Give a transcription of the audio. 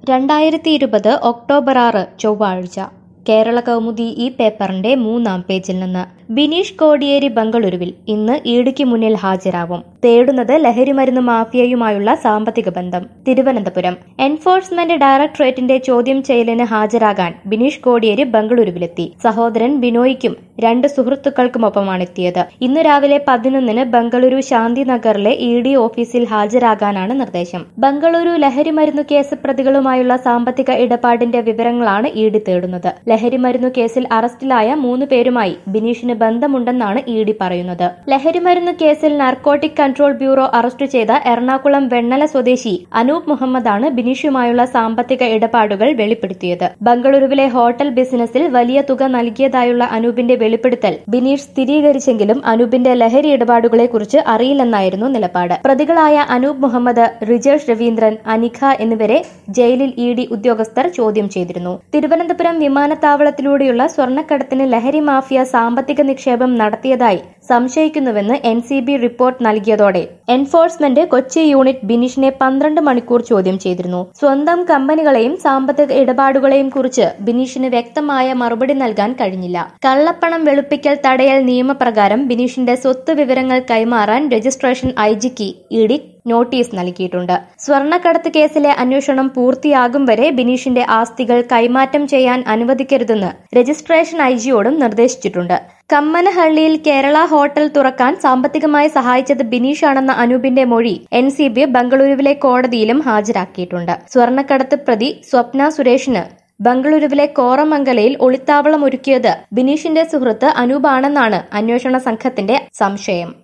രണ്ടായിരത്തി ഇരുപത് ഒക്ടോബർ ആറ് ചൊവ്വാഴ്ച കേരള കൗമുദി ഈ പേപ്പറിന്റെ മൂന്നാം പേജിൽ നിന്ന് ബിനീഷ് കോടിയേരി ബംഗളൂരുവിൽ ഇന്ന് ഇഡിക്ക് മുന്നിൽ ഹാജരാവും തേടുന്നത് ലഹരിമരുന്ന് മാഫിയയുമായുള്ള സാമ്പത്തിക ബന്ധം തിരുവനന്തപുരം എൻഫോഴ്സ്മെന്റ് ഡയറക്ടറേറ്റിന്റെ ചോദ്യം ചെയ്യലിന് ഹാജരാകാൻ ബിനീഷ് കോടിയേരി ബംഗളൂരുവിലെത്തി സഹോദരൻ ബിനോയ്ക്കും രണ്ട് സുഹൃത്തുക്കൾക്കുമൊപ്പമാണ് എത്തിയത് ഇന്ന് രാവിലെ പതിനൊന്നിന് ബംഗളൂരു ശാന്തിനഗറിലെ ഇ ഡി ഓഫീസിൽ ഹാജരാകാനാണ് നിർദ്ദേശം ബംഗളൂരു ലഹരിമരുന്നു കേസ് പ്രതികളുമായുള്ള സാമ്പത്തിക ഇടപാടിന്റെ വിവരങ്ങളാണ് ഇ ഡി തേടുന്നത് ലഹരിമരുന്നു കേസിൽ അറസ്റ്റിലായ മൂന്ന് പേരുമായി ബിനീഷിന് ബന്ധമുണ്ടെന്നാണ് ഇ ഡി പറയുന്നത് ലഹരിമരുന്നു കേസിൽ നാർക്കോട്ടിക് കൺട്രോൾ ബ്യൂറോ അറസ്റ്റ് ചെയ്ത എറണാകുളം വെണ്ണല സ്വദേശി അനൂപ് മുഹമ്മദാണ് ബിനീഷുമായുള്ള സാമ്പത്തിക ഇടപാടുകൾ വെളിപ്പെടുത്തിയത് ബംഗളൂരുവിലെ ഹോട്ടൽ ബിസിനസ്സിൽ വലിയ തുക നൽകിയതായുള്ള അനൂപിന്റെ വെളിപ്പെടുത്തൽ ബിനീഷ് സ്ഥിരീകരിച്ചെങ്കിലും അനൂപിന്റെ ലഹരി ഇടപാടുകളെക്കുറിച്ച് അറിയില്ലെന്നായിരുന്നു നിലപാട് പ്രതികളായ അനൂപ് മുഹമ്മദ് റിജേഷ് രവീന്ദ്രൻ അനിഖ എന്നിവരെ ജയിലിൽ ഇ ഡി ഉദ്യോഗസ്ഥർ ചോദ്യം ചെയ്തിരുന്നു തിരുവനന്തപുരം വിമാനത്താവളത്തിലൂടെയുള്ള സ്വർണ്ണക്കടത്തിന് ലഹരി മാഫിയ സാമ്പത്തിക നിക്ഷേപം നടത്തിയതായി സംശയിക്കുന്നുവെന്ന് എൻ സി ബി റിപ്പോർട്ട് നൽകിയതോടെ എൻഫോഴ്സ്മെന്റ് കൊച്ചി യൂണിറ്റ് ബിനീഷിനെ പന്ത്രണ്ട് മണിക്കൂർ ചോദ്യം ചെയ്തിരുന്നു സ്വന്തം കമ്പനികളെയും സാമ്പത്തിക ഇടപാടുകളെയും കുറിച്ച് ബിനീഷിന് വ്യക്തമായ മറുപടി നൽകാൻ കഴിഞ്ഞില്ല കള്ളപ്പണം വെളുപ്പിക്കൽ തടയൽ നിയമപ്രകാരം ബിനീഷിന്റെ സ്വത്ത് വിവരങ്ങൾ കൈമാറാൻ രജിസ്ട്രേഷൻ ഐ ജിക്ക് ഇ ഡി നോട്ടീസ് നൽകിയിട്ടുണ്ട് സ്വർണ്ണക്കടത്ത് കേസിലെ അന്വേഷണം പൂർത്തിയാകും വരെ ബിനീഷിന്റെ ആസ്തികൾ കൈമാറ്റം ചെയ്യാൻ അനുവദിക്കരുതെന്ന് രജിസ്ട്രേഷൻ ഐ ജിയോടും നിർദ്ദേശിച്ചിട്ടുണ്ട് കമ്മനഹള്ളിയിൽ കേരള ഹോട്ടൽ തുറക്കാൻ സാമ്പത്തികമായി സഹായിച്ചത് ബിനീഷാണെന്ന അനൂപിന്റെ മൊഴി എൻ സി ബി ബംഗളൂരുവിലെ കോടതിയിലും ഹാജരാക്കിയിട്ടുണ്ട് സ്വർണ്ണക്കടത്ത് പ്രതി സ്വപ്ന സുരേഷിന് ബംഗളൂരുവിലെ കോറമംഗലയിൽ ഒളിത്താവളം ഒരുക്കിയത് ബിനീഷിന്റെ സുഹൃത്ത് അനൂപാണെന്നാണ് അന്വേഷണ സംഘത്തിന്റെ സംശയം